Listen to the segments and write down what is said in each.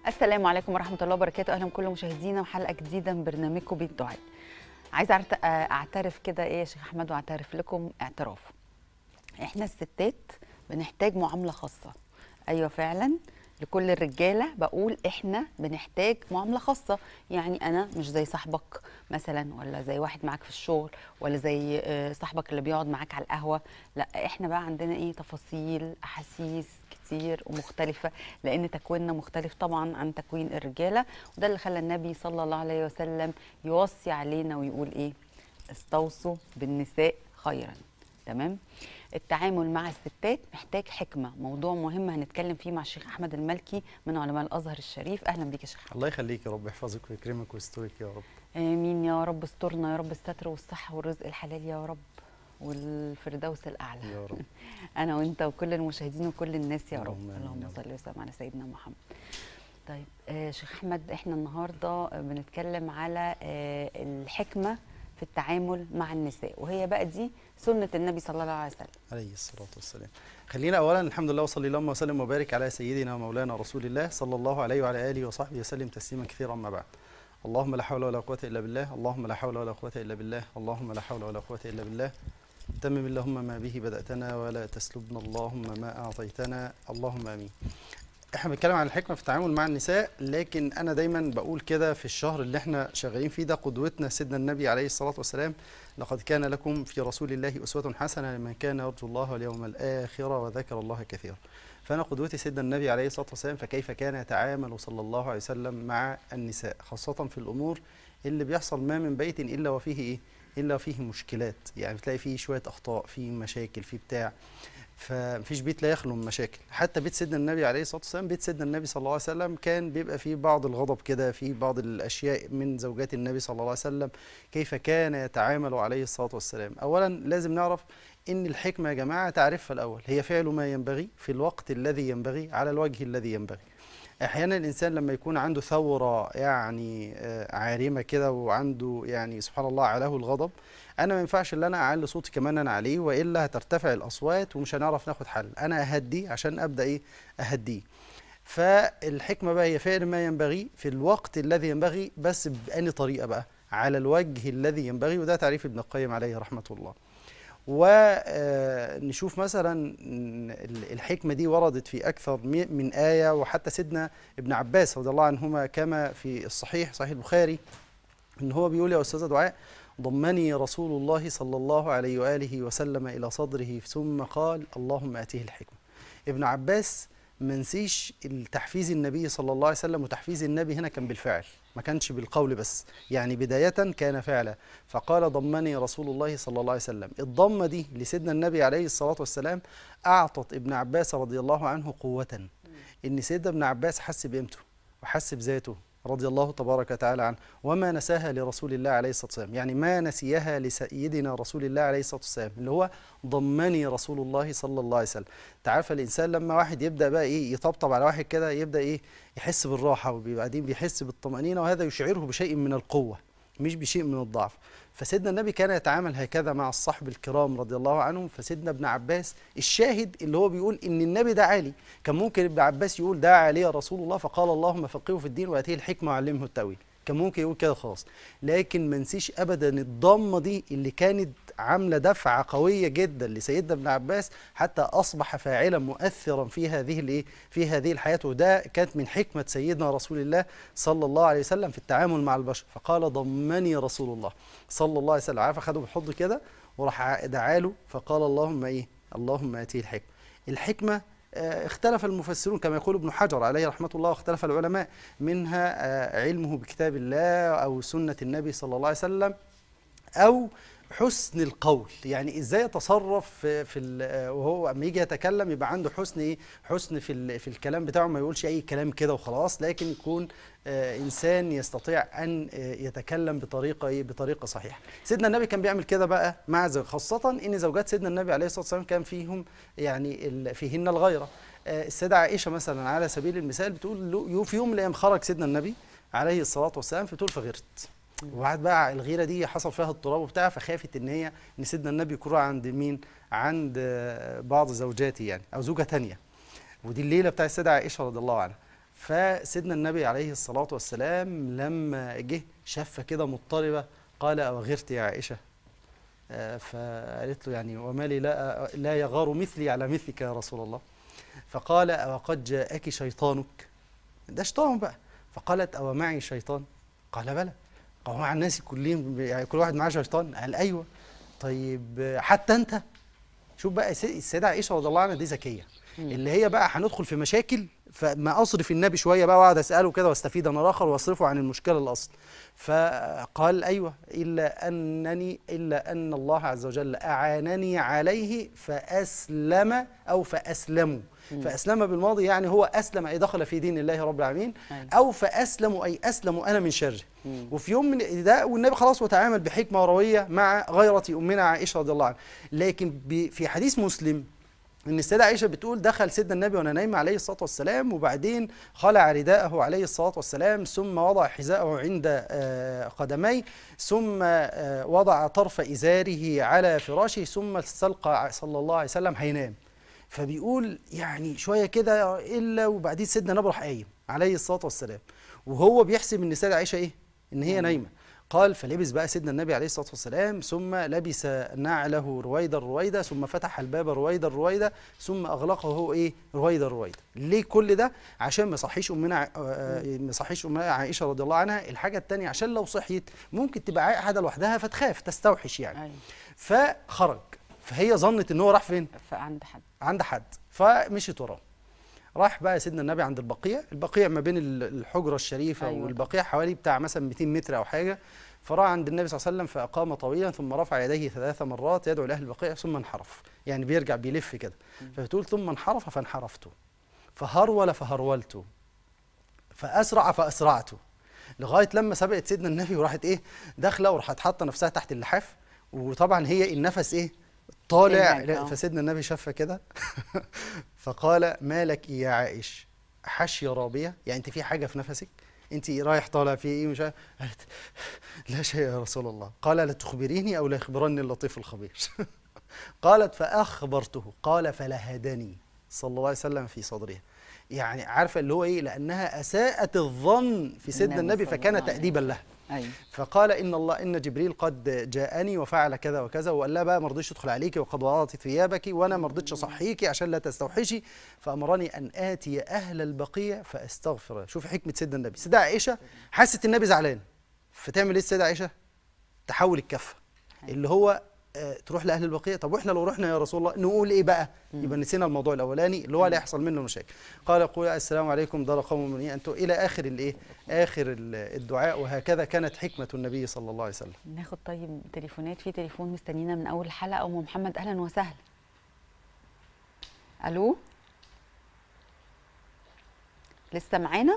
السلام عليكم ورحمة الله وبركاته أهلا بكل مشاهدينا وحلقة جديدة من برنامجكم بيت دعاء عايزة أعت- أعترف كده إيه يا شيخ أحمد وأعترف لكم اعتراف إحنا الستات بنحتاج معاملة خاصة أيوة فعلا لكل الرجالة بقول إحنا بنحتاج معاملة خاصة يعني أنا مش زي صاحبك مثلا ولا زي واحد معاك في الشغل ولا زي آه، صاحبك اللي بيقعد معاك على القهوة لا إحنا بقى عندنا إيه تفاصيل أحاسيس كتير ومختلفة لأن تكويننا مختلف طبعا عن تكوين الرجالة وده اللي خلى النبي صلى الله عليه وسلم يوصي علينا ويقول إيه استوصوا بالنساء خيرا تمام التعامل مع الستات محتاج حكمة موضوع مهم هنتكلم فيه مع الشيخ أحمد المالكي من علماء الأزهر الشريف أهلا بيك يا شيخ الله يخليك يا رب يحفظك ويكرمك ويسترك يا رب آمين يا رب استرنا يا رب الستر والصحة والرزق الحلال يا رب والفردوس الأعلى يا رب انا وانت وكل المشاهدين وكل الناس يا رب اللهم آمين اللهم يا رب. صل وسلم على سيدنا محمد طيب آه شيخ احمد احنا النهارده آه، بنتكلم على آه الحكمه في التعامل مع النساء وهي بقى دي سنه النبي صلى الله عليه وسلم عليه الصلاة والسلام خلينا أولا الحمد لله وصلي اللهم وسلم وبارك على سيدنا ومولانا رسول الله صلى الله عليه وعلى آله وصحبه وسلم تسليما كثيرا ما بعد اللهم لا حول ولا قوة إلا بالله اللهم لا حول ولا قوة إلا بالله اللهم لا حول ولا قوة إلا بالله تمم اللهم ما به بدأتنا ولا تسلبنا اللهم ما أعطيتنا اللهم آمين احنا بنتكلم عن الحكمه في التعامل مع النساء لكن انا دايما بقول كده في الشهر اللي احنا شغالين فيه ده قدوتنا سيدنا النبي عليه الصلاه والسلام لقد كان لكم في رسول الله اسوه حسنه لمن كان يرجو الله واليوم الاخر وذكر الله كثيرا فانا قدوتي سيدنا النبي عليه الصلاه والسلام فكيف كان يتعامل صلى الله عليه وسلم مع النساء خاصه في الامور اللي بيحصل ما من بيت الا وفيه ايه الا وفيه مشكلات يعني بتلاقي فيه شويه اخطاء فيه مشاكل فيه بتاع فمفيش بيت لا يخلو من مشاكل حتى بيت سيدنا النبي عليه الصلاه والسلام بيت سيدنا النبي صلى الله عليه وسلم كان بيبقى فيه بعض الغضب كده فيه بعض الاشياء من زوجات النبي صلى الله عليه وسلم كيف كان يتعامل عليه الصلاه والسلام اولا لازم نعرف ان الحكمه يا جماعه تعرفها الاول هي فعل ما ينبغي في الوقت الذي ينبغي على الوجه الذي ينبغي احيانا الانسان لما يكون عنده ثوره يعني آه، عارمه كده وعنده يعني سبحان الله علاه الغضب انا ما ينفعش ان انا اعلي صوتي كمان انا عليه والا هترتفع الاصوات ومش هنعرف ناخد حل انا اهدي عشان ابدا ايه اهديه فالحكمه بقى هي فعل ما ينبغي في الوقت الذي ينبغي بس بأني طريقه بقى على الوجه الذي ينبغي وده تعريف ابن القيم عليه رحمه الله ونشوف مثلا إن ال- الحكمة دي وردت في أكثر مي- من آية وحتى سيدنا ابن عباس رضي الله عنهما كما في الصحيح صحيح البخاري إن هو بيقول يا أستاذة دعاء ضمني رسول الله صلى الله عليه وآله وسلم إلى صدره ثم قال اللهم آتيه الحكمة ابن عباس ما نسيش التحفيز النبي صلى الله عليه وسلم وتحفيز النبي هنا كان بالفعل ما كانش بالقول بس يعني بداية كان فعلا فقال ضمني رسول الله صلى الله عليه وسلم الضمة دي لسيدنا النبي عليه الصلاة والسلام أعطت ابن عباس رضي الله عنه قوة إن سيدنا ابن عباس حس بقيمته وحس بذاته رضي الله تبارك وتعالى عنه وما نساها لرسول الله عليه الصلاة والسلام يعني ما نسيها لسيدنا رسول الله عليه الصلاة والسلام اللي هو ضمني رسول الله صلى الله عليه وسلم تعرف الإنسان لما واحد يبدأ بقى إيه يطبطب على واحد كده يبدأ إيه يحس بالراحة وبعدين بيحس بالطمأنينة وهذا يشعره بشيء من القوة مش بشيء من الضعف فسيدنا النبي كان يتعامل هكذا مع الصحب الكرام رضي الله عنهم فسيدنا ابن عباس الشاهد اللي هو بيقول ان النبي ده عالي كان ممكن ابن عباس يقول ده علي رسول الله فقال اللهم فقهه في الدين واتيه الحكمه وعلمه التاويل كان ممكن يقول كده خلاص لكن ما نسيش ابدا الضمه دي اللي كانت عامله دفعه قويه جدا لسيدنا ابن عباس حتى اصبح فاعلا مؤثرا في هذه الايه في هذه الحياه وده كانت من حكمه سيدنا رسول الله صلى الله عليه وسلم في التعامل مع البشر فقال ضمني رسول الله صلى الله عليه وسلم عارف اخده بالحضن كده وراح دعا له فقال اللهم ايه اللهم اتيه الحكمه الحكمه آه، اختلف المفسرون كما يقول ابن حجر عليه رحمه الله واختلف العلماء منها آه، علمه بكتاب الله او سنه النبي صلى الله عليه وسلم او حسن القول يعني ازاي يتصرف في, في ال- وهو اما يجي يتكلم يبقى عنده حسن ايه حسن في ال- في الكلام بتاعه ما يقولش اي كلام كده وخلاص لكن يكون آه، انسان يستطيع ان آه، يتكلم بطريقه ايه بطريقه صحيحه سيدنا النبي كان بيعمل كده بقى مع زوج خاصه ان زوجات سيدنا النبي عليه الصلاه والسلام كان فيهم يعني ال- فيهن الغيره آه، السيده عائشه مثلا على سبيل المثال بتقول له يو- في يوم من الايام خرج سيدنا النبي عليه الصلاه والسلام فبتقول فغرت وبعد بقى الغيره دي حصل فيها اضطراب وبتاع فخافت ان هي ان سيدنا النبي يكون عند مين عند آه، بعض زوجاتي يعني او زوجه تانية ودي الليله بتاع السيده عائشه رضي الله عنها فسيدنا النبي عليه الصلاة والسلام لما جه شافة كده مضطربة قال أو غرت يا عائشة آه، فقالت له يعني وما لي لا, لا يغار مثلي على مثلك يا رسول الله فقال أو قد جاءك شيطانك ده شيطان بقى فقالت أو معي شيطان قال بلى قال مع الناس كلهم يعني كل واحد معاه شيطان قال أيوه طيب آه، حتى أنت شوف بقى الس- السيدة عائشة رضي الله عنها دي ذكية اللي هي بقى هندخل في مشاكل فما اصرف النبي شويه بقى واقعد اساله كده واستفيد انا الاخر واصرفه عن المشكله الاصل فقال ايوه الا انني الا ان الله عز وجل اعانني عليه فاسلم او فاسلموا فاسلم بالماضي يعني هو اسلم اي دخل في دين الله رب العالمين أيوة. او فاسلم اي اسلم انا من شره وفي يوم من ده والنبي خلاص وتعامل بحكمه ورويه مع غيره امنا عائشه رضي الله عنها لكن ب- في حديث مسلم ان السيده عائشه بتقول دخل سيدنا النبي وانا نايم عليه الصلاه والسلام وبعدين خلع رداءه عليه الصلاه والسلام ثم وضع حذاءه عند آه، قدميه ثم آه، وضع طرف ازاره على فراشه ثم استلقى صلى الله عليه وسلم هينام فبيقول يعني شويه كده الا وبعدين سيدنا النبي راح قايم عليه الصلاه والسلام وهو بيحسب ان السيده عائشه ايه ان هي نايمه قال فلبس بقى سيدنا النبي عليه الصلاه والسلام ثم لبس نعله رويدا رويدا ثم فتح الباب رويدا رويدا ثم اغلقه هو ايه رويدا رويدا ليه كل ده عشان ما يصحيش امنا ع- آه، ما يصحيش امنا عائشه رضي الله عنها الحاجه الثانيه عشان لو صحيت ممكن تبقى قاعده لوحدها فتخاف تستوحش يعني أيوة. فخرج فهي ظنت ان هو راح فين فعند حد عند حد فمشيت وراه راح بقى سيدنا النبي عند البقيع البقيع ما بين ال- الحجره الشريفه أيوة. أيوة. والبقيع حوالي بتاع مثلا 200 متر او حاجه فراح عند النبي صلى الله عليه وسلم فاقام طويلا ثم رفع يديه ثلاث مرات يدعو لاهل البقيع ثم انحرف يعني بيرجع بيلف كده فبتقول ثم انحرف فانحرفت فهرول فهرولت فاسرع فاسرعت لغايه لما سبقت سيدنا النبي وراحت ايه داخله وراحت حاطه نفسها تحت اللحاف وطبعا هي النفس ايه طالع تنهج، لا، آه. فسيدنا النبي شافها كده فقال ما لك يا عائش حشي رابيه يعني انت في حاجه في نفسك انت رايح طالع في ايه مش عارف قالت لا شيء يا رسول الله قال لا تخبريني او لا يخبرني اللطيف الخبير قالت فاخبرته قال فلهدني صلى الله عليه وسلم في صدرها يعني عارفه اللي هو ايه لانها اساءت الظن في سيدنا النبي النبي صلى فكان الله عليه تاديبا لها ايوه فقال ان الله ان جبريل قد جاءني وفعل كذا وكذا وقال لها بقى ما رضيتش ادخل عليكي وقد وضعت ثيابك وانا ما رضيتش اصحيكي عشان لا تستوحشي فامرني ان اتي اهل البقيع فاستغفر شوف حكمه سيدنا النبي سيدة عائشه حست النبي زعلان فتعمل ايه السيده عائشه تحول الكفه اللي هو آه، تروح لاهل البقيع طب واحنا لو رحنا يا رسول الله نقول ايه بقى يبقى نسينا الموضوع الاولاني اللي هو اللي هيحصل منه مشاكل قال قول السلام عليكم دار قوم مؤمنين انتم الى اخر الايه اخر ال- الدعاء وهكذا كانت حكمه النبي صلى الله عليه وسلم ناخد طيب تليفونات في تليفون مستنينا من اول الحلقه ام محمد اهلا وسهلا الو لسه معانا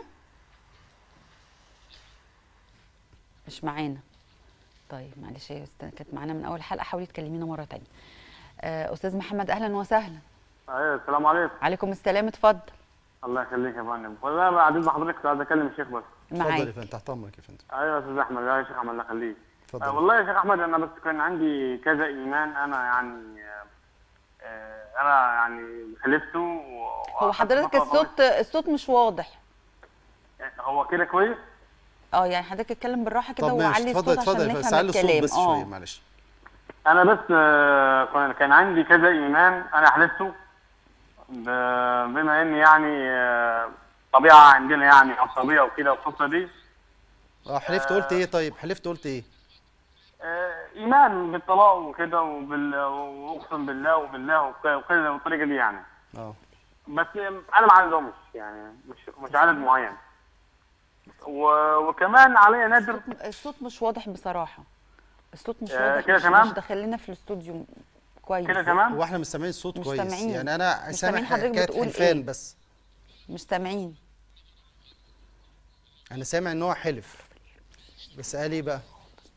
مش معانا طيب معلش هي است- كانت معانا من اول حلقه حاولي تكلمينا مره تانية آه، استاذ محمد اهلا وسهلا ايوه السلام عليكم عليكم السلام اتفضل الله يخليك يا فندم والله ما قاعدين مع حضرتك كنت عايز اكلم الشيخ بس اتفضل يا معاك فندم تحت امرك يا فندم ايوه يا استاذ احمد يا شيخ احمد الله يخليك اتفضل. آه والله يا شيخ احمد انا بس كان عندي كذا ايمان انا يعني آه آه، انا يعني خلفته و- هو حضرتك وأخدت فترة الصوت الصوت مش واضح طويلة. هو كده كويس اه يعني حضرتك اتكلم بالراحه كده طب ماشي وعلي اتفضل الصوت اتفضل عشان يا فندم، نفهم علي الصوت الكلام بس شويه اه معلش انا بس آه، كان- كان عندي كذا ايمان انا حلفته ب- بما ان يعني آه، طبيعه عندنا يعني عصبيه وكده والقصه دي اه حلفت قلت ايه طيب حلفت قلت ايه آه، ايمان بالطلاق وكده وبال واقسم بالله وبالله وك- وكده والطريقه دي يعني اه بس انا ما عندهمش يعني مش مش عدد معين و- وكمان عليا نادر الصوت مش واضح بصراحه الصوت مش آه، واضح كده مش, تمام؟ مش داخل لنا في الاستوديو كويس كده تمام هو احنا مش سامعين الصوت مش كويس سامعين. يعني انا مش سامع سامعين حضرتك حكايه بتقول حلفان إيه؟ بس مش سامعين انا سامع ان هو حلف بس قال ايه بقى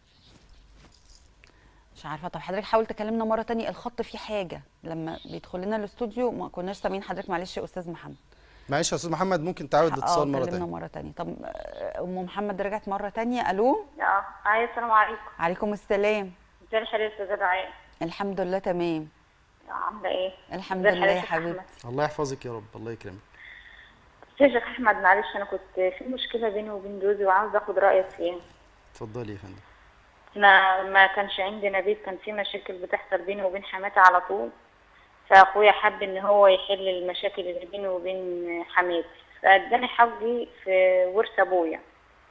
مش عارفه طب حضرتك حاول تكلمنا مره تانية الخط فيه حاجه لما بيدخل لنا الاستوديو ما كناش سامعين حضرتك معلش يا استاذ محمد معلش يا استاذ محمد ممكن تعود الاتصال مره كلمنا ثانيه مره تانية طب آه، ام محمد رجعت مره تانية الو اه ايوه السلام عليكم عليكم السلام ازي الحال يا استاذه دعاء الحمد لله تمام عامله ايه الحمد ازي الحال لله يا يا شيخ حبيبتي أحمد؟ الله يحفظك يا رب الله يكرمك يا شيخ احمد معلش انا كنت في مشكله بيني وبين جوزي وعاوز اخد رايك فيها اتفضلي يا فندم احنا ما كانش عندنا بيت كان في مشاكل بتحصل بيني وبين حماتي على طول فاخويا حب ان هو يحل المشاكل اللي بيني وبين حماتي فاداني حقي في ورث ابويا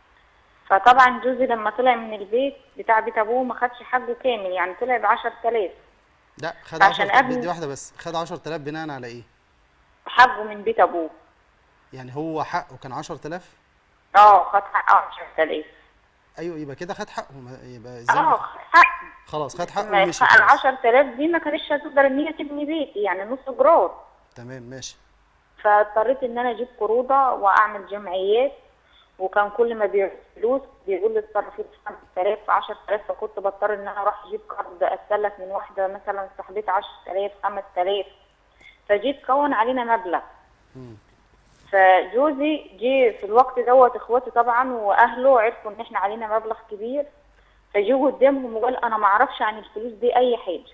فطبعا جوزي لما طلع من البيت بتاع بيت ابوه ما خدش حقه كامل يعني طلع ب 10000 لا خد عشان 10 أبني- دي واحده بس خد 10000 بناء على ايه حقه من بيت ابوه يعني هو حقه كان 10000 اه خد حقه 10000 ايوه يبقى كده خد حقه ما- يبقى ازاي اه ما- خد حقه خلاص خد حقه ما ومشي ال خلاص 10000 دي ما كانتش هتقدر ان هي تبني بيتي يعني نص جرار تمام ماشي فاضطريت ان انا اجيب قروضه واعمل جمعيات وكان كل ما بيعوز فلوس بيقول لي اتصرف فيه 5000 10000 فكنت بضطر ان انا اروح اجيب قرض اتسلف من واحده مثلا صاحبتي 10000 5000 فجيت كون علينا مبلغ مم. فجوزي جه في الوقت دوت اخواتي طبعا واهله عرفوا ان احنا علينا مبلغ كبير فجه قدامهم وقال انا ما اعرفش عن الفلوس دي اي حاجه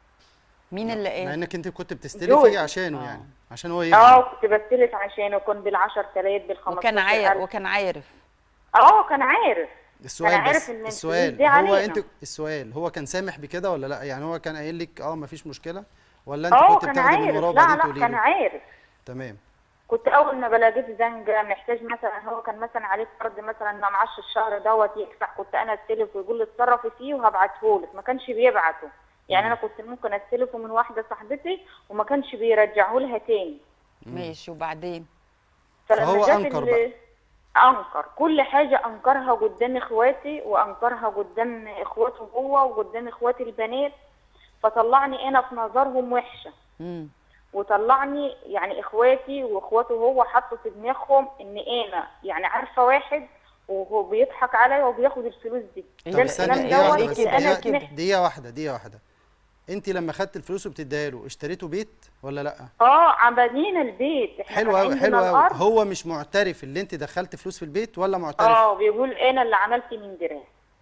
مين اللي مع ايه انك انت كنت جوزي. بتستلفي عشانه آه. يعني عشان هو اه يبني كنت بستلف عشانه كنت بال 10000 بال 15000 وكان عاير وكان عارف اه كان عارف السؤال أنا عارف بس إن الفلوس السؤال دي هو علينا. انت السؤال هو كان سامح بكده ولا لا يعني هو كان قايل لك اه مفيش مشكله ولا انت اه كنت كان بتاخدي من عارف وراه لا وبعدين لا تقولي كان له عارف تمام كنت اول ما بلاقيت زنجه محتاج مثلا هو كان مثلا عليه قرض مثلا ما معاش الشهر دوت يدفع كنت انا استلف ويقول لي اتصرفي فيه وهبعته لك ما كانش بيبعته يعني انا كنت ممكن استلفه من واحده صاحبتي وما كانش بيرجعه لها تاني ماشي وبعدين فلما فهو جات أنكر ال- بقى. انكر كل حاجه انكرها قدام اخواتي وانكرها قدام اخواته هو وقدام اخواتي البنات فطلعني انا في نظرهم وحشه امم وطلعني يعني اخواتي واخواته هو حطوا في دماغهم ان انا يعني عارفه واحد وهو بيضحك عليا وبياخد الفلوس دي طب ده استنى الكلام دقيقه دوت واحده بس اللي انا دقيقه سمعت دقيقه واحده دقيقه واحده انت لما خدت الفلوس وبتديها له اشتريتوا بيت ولا لا اه عبدين البيت احنا حلو كان قوي عندنا حلو قوي الأرض. هو مش معترف اللي انت دخلت فلوس في البيت ولا معترف اه بيقول انا اللي عملت من دراعي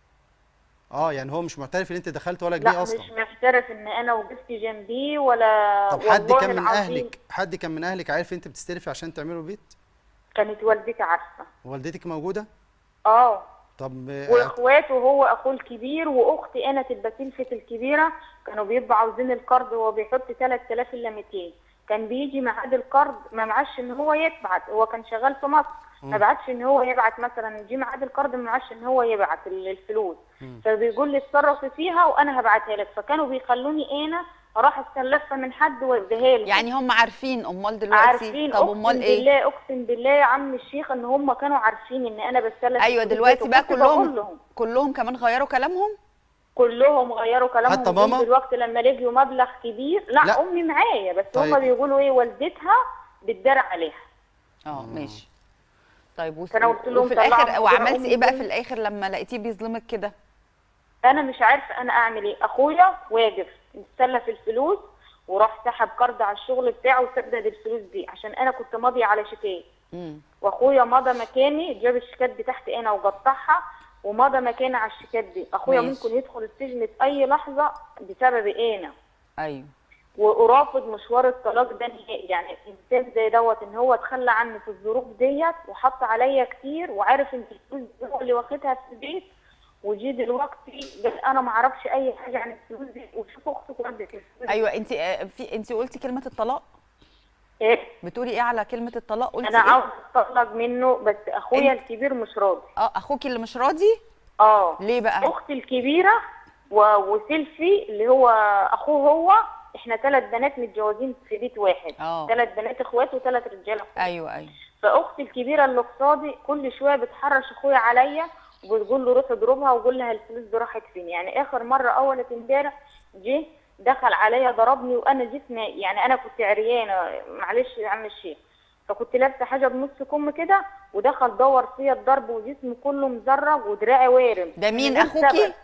اه يعني هو مش معترف ان انت دخلت ولا لا جنيه مش اصلا محترف ان انا وقفت جنبيه ولا طب حد والله كان من العظيم اهلك حد كان من اهلك عارف انت بتستلفي عشان تعملوا بيت كانت والدتي عارفه والدتك موجوده اه طب آه، واخواته هو اخوه الكبير واختي انا تبقى سلفة الكبيره كانوا بيبقوا عاوزين القرض وهو بيحط 3000 الا 200 كان بيجي ميعاد القرض ما معاش ان هو يبعت هو كان شغال في مصر ما بعتش ان هو يبعت مثلا يجي ميعاد القرض ما معاش ان هو يبعت ال- الفلوس فبيقول لي اتصرفي فيها وانا هبعتها لك فكانوا بيخلوني انا اروح استلفها من حد واديها له يعني هم عارفين امال دلوقتي عارفين طب اقسم امال ايه بالله اقسم بالله يا عم الشيخ ان هم كانوا عارفين ان انا بستلف ايوه الفلوس دلوقتي ديت بقى وكنت بقول كلهم لهم كلهم كمان غيروا كلامهم كلهم غيروا كلامهم حتى جم ماما؟ دلوقتي لما لقيوا مبلغ كبير لا, لا. امي معايا بس طيب. هم بيقولوا ايه والدتها بتدار عليها اه ماشي طيب وس... فأنا قلت لهم وفي طلعوا الاخر من وعملتي كده ايه بقى أمي في الاخر لما لقيتيه بيظلمك كده انا مش عارفه انا اعمل ايه اخويا واقف مستلف الفلوس وراح سحب قرض على الشغل بتاعه وسدد الفلوس دي عشان انا كنت ماضيه على شيكات امم واخويا مضى مكاني جاب الشيكات بتاعتي انا وقطعها ومضى مكاني على الشيكات دي اخويا ماشي. ممكن يدخل السجن في اي لحظه بسبب انا ايوه ورافض مشوار الطلاق ده نهائي يعني انسان زي دوت ان هو اتخلى عني في الظروف ديت وحط عليا كتير وعارف ان الفلوس دي هو اللي واخدها في البيت وجي دلوقتي قال انا ما اعرفش اي حاجه عن الفلوس دي وشوف اختك ردت الفلوس دي. ايوه انت في انت قلتي كلمه الطلاق ايه بتقولي ايه على كلمه الطلاق قلتي انا ايه عاوز اتطلق منه بس اخويا انت- الكبير مش راضي اه اخوكي اللي مش راضي اه ليه بقى اختي الكبيره و- وسيلفي اللي هو اخوه هو احنا ثلاث بنات متجوزين في بيت واحد اه. ثلاث بنات اخوات وثلاث رجاله اخوات ايوه ايوه فاختي الكبيره اللي قصادي كل شويه بتحرش اخويا عليا وبتقول له روح اضربها وقول لها الفلوس دي راحت فين يعني اخر مره اول امبارح جه دخل عليا ضربني وانا جسمي يعني انا كنت عريانه معلش يا عم الشيخ فكنت لابسه حاجه بنص كم كده ودخل دور فيا الضرب وجسمي كله مزرق ودراعي وارم ده مين من غير اخوكي سبب.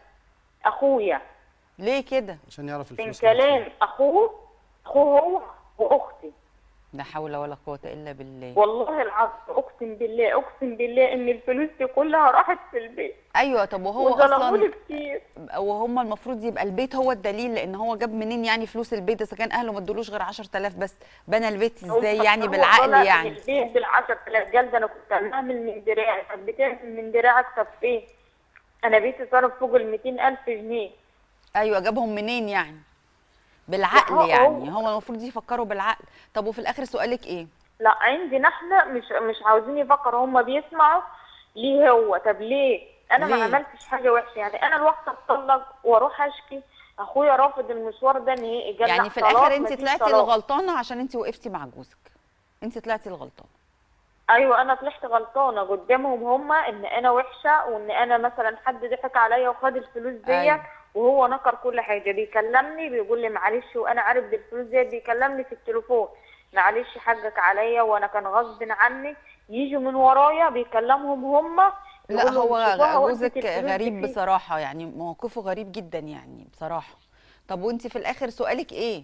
اخويا ليه كده عشان يعرف من الفلوس كلام اخوه اخوه هو واختي لا حول ولا قوه الا بالله والله العظيم اقسم بالله اقسم بالله ان الفلوس دي كلها راحت في البيت ايوه طب وهو وظلموني اصلا كتير وهم المفروض يبقى البيت هو الدليل لان هو جاب منين يعني فلوس البيت اذا كان اهله ما ادولوش غير 10000 بس بنى البيت ازاي هو يعني طلع بالعقل من يعني البيت بال 10000 جلد انا كنت هعمل من دراعي طب بتعمل من دراعك طب فين؟ انا بيتي صرف فوق ال 200000 جنيه ايوه جابهم منين يعني بالعقل هو- يعني هو المفروض يفكروا بالعقل طب وفي الاخر سؤالك ايه لا عندنا احنا مش مش عاوزين يفكروا هم بيسمعوا ليه هو طب ليه انا ليه؟ ما عملتش حاجه وحشه يعني انا الوقت اتطلق واروح اشكي اخويا رافض المشوار ده نهائي قال يعني لا في طلاق، الاخر انت مفيش طلعتي طلاق. الغلطانه عشان انت وقفتي مع جوزك انت طلعتي الغلطانه ايوه انا طلعت غلطانه قدامهم هم ان انا وحشه وان انا مثلا حد ضحك عليا وخد الفلوس ديت أيوة. وهو نكر كل حاجه بيكلمني بيقول لي معلش وانا عارف دي الفلوس ديت بيكلمني في التليفون معلش حقك عليا وانا كان غصب عني يجوا من ورايا بيكلمهم هم لا يقول لهم هو شوفوها ودت جوزك الفلوس دي غريب فين. بصراحه يعني موقفه غريب جدا يعني بصراحه طب وانت في الاخر سؤالك ايه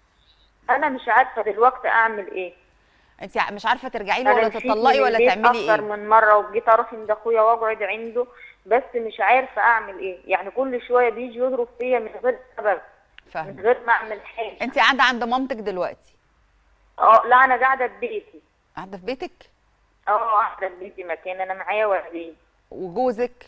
انا مش عارفه دلوقتي اعمل ايه انت مش عارفه ترجعي له انا ولا مشيت تطلقي من ولا البيت تعملي اكتر ايه من مره وجيت اروح عند اخويا واقعد عنده بس مش عارفه اعمل ايه يعني كل شويه بيجي يضرب فيا من غير سبب من فاهمه غير ما اعمل حاجه انت قاعده عند مامتك دلوقتي اه لا انا قاعده في بيتي قاعده في بيتك اه قاعده في بيتي مكان انا معايا ولدين وجوزك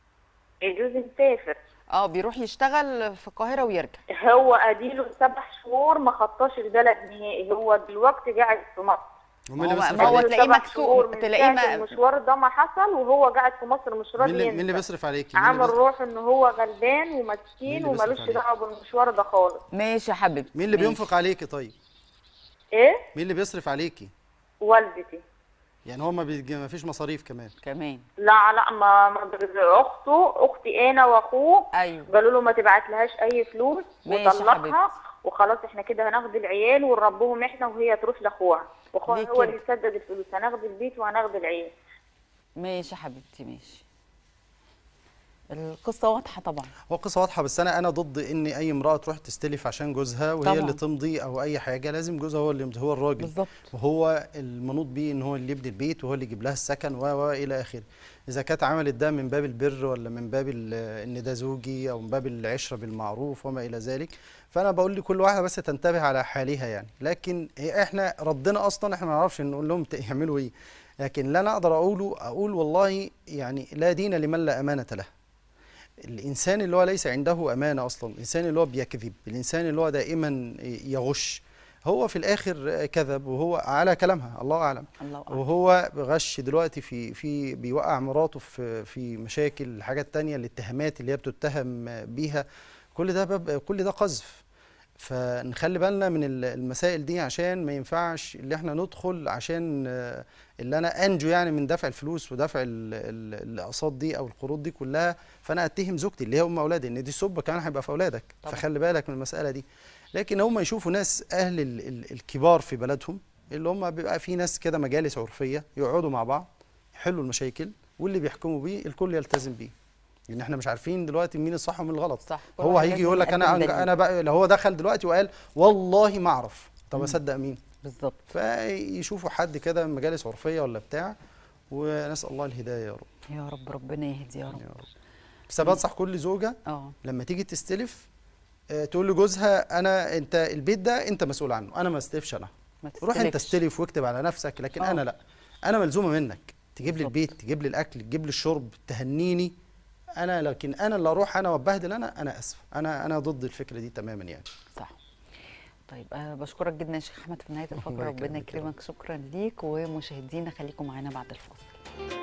جوزي مسافر اه بيروح يشتغل في القاهره ويرجع هو اديله سبع شهور ما خطاش البلد نهائي هو دلوقتي قاعد في مصر ومين اللي ما هو- بيصرف ما هو عليك؟ تلاقيه سبع مكسوف، شهور من تلاقيه ساعة ما- المشوار ده ما حصل وهو قاعد في مصر مش راضي مين اللي, مين اللي ينزل. بيصرف عليك مين اللي عامل بيصرف- روح ان هو غلبان مين ومسكين اللي بيصرف وملوش عليه؟ دعوه بالمشوار ده خالص ماشي يا حبيبتي مين اللي ماشي. بينفق عليكي طيب ايه مين اللي بيصرف عليكي والدتي يعني هو ما, بيج... ما فيش مصاريف كمان كمان لا لا ما, ما اخته اختي انا واخوه ايوه قالوا له ما تبعتلهاش اي فلوس ماشي يا وطلقها حبيبتي. وخلاص احنا كده هناخد العيال ونربهم احنا وهي تروح لاخوها واخوها ليه هو كده؟ اللي يسدد الفلوس هناخد البيت وهناخد العيال ماشي يا حبيبتي ماشي القصه واضحه طبعا هو قصه واضحه بس انا انا ضد ان اي امراه تروح تستلف عشان جوزها وهي طبعاً. اللي تمضي او اي حاجه لازم جوزها هو اللي يمضي هو الراجل بالظبط وهو المنوط بيه ان هو اللي يبني البيت وهو اللي يجيب لها السكن و و الى اخره اذا كانت عملت ده من باب البر ولا من باب ال- ان ده زوجي او من باب العشره بالمعروف وما الى ذلك فانا بقول لكل واحده بس تنتبه على حالها يعني لكن هي احنا ردنا اصلا احنا ما نعرفش نقول لهم ت- يعملوا ايه لكن اللي انا اقدر اقوله اقول والله يعني لا دين لمن لا امانه له الانسان اللي هو ليس عنده امانه اصلا الانسان اللي هو بيكذب الانسان اللي هو دائما يغش هو في الاخر كذب وهو على كلامها الله اعلم الله اعلم وهو غش دلوقتي في في بيوقع مراته في في مشاكل الحاجات التانية الاتهامات اللي هي بتتهم بيها كل ده باب كل ده قذف فنخلي بالنا من ال- المسائل دي عشان ما ينفعش اللي احنا ندخل عشان آه، اللي انا انجو يعني من دفع الفلوس ودفع ال- ال- الاقساط دي او القروض دي كلها فانا اتهم زوجتي اللي هي ام اولادي ان دي سبه كمان هيبقى في اولادك طبعا. فخلي بالك من المساله دي لكن هم يشوفوا ناس اهل ال- ال- الكبار في بلدهم اللي هم بيبقى في ناس كده مجالس عرفيه يقعدوا مع بعض يحلوا المشاكل واللي بيحكموا بيه الكل يلتزم بيه لان احنا مش عارفين دلوقتي مين الصح ومين الغلط صح كل هو واحد هيجي لازم يقول لك انا يقدم أنج... دليل. انا بقى لو هو دخل دلوقتي وقال والله ما اعرف طب مم. اصدق مين بالظبط فيشوفوا حد كده من مجالس عرفيه ولا بتاع ونسال الله الهدايه يا رب يا رب ربنا يهدي يا رب يا رب بس أنا بنصح كل زوجه اه لما تيجي تستلف آه، تقول لجوزها انا انت البيت ده انت مسؤول عنه انا ما استلفش انا ما روح انت تستلفش. استلف واكتب على نفسك لكن آه. انا لا انا ملزومه منك تجيب لي بالظبط. البيت تجيب لي الاكل تجيب لي الشرب تهنيني انا لكن انا اللي اروح انا واتبهدل انا انا اسف انا انا ضد الفكره دي تماما يعني صح طيب أه بشكرك جدا يا شيخ احمد في نهايه الفقره الله ربنا يكرمك يا رب. يكرمك شكرا ليك ومشاهدينا خليكم معانا بعد الفاصل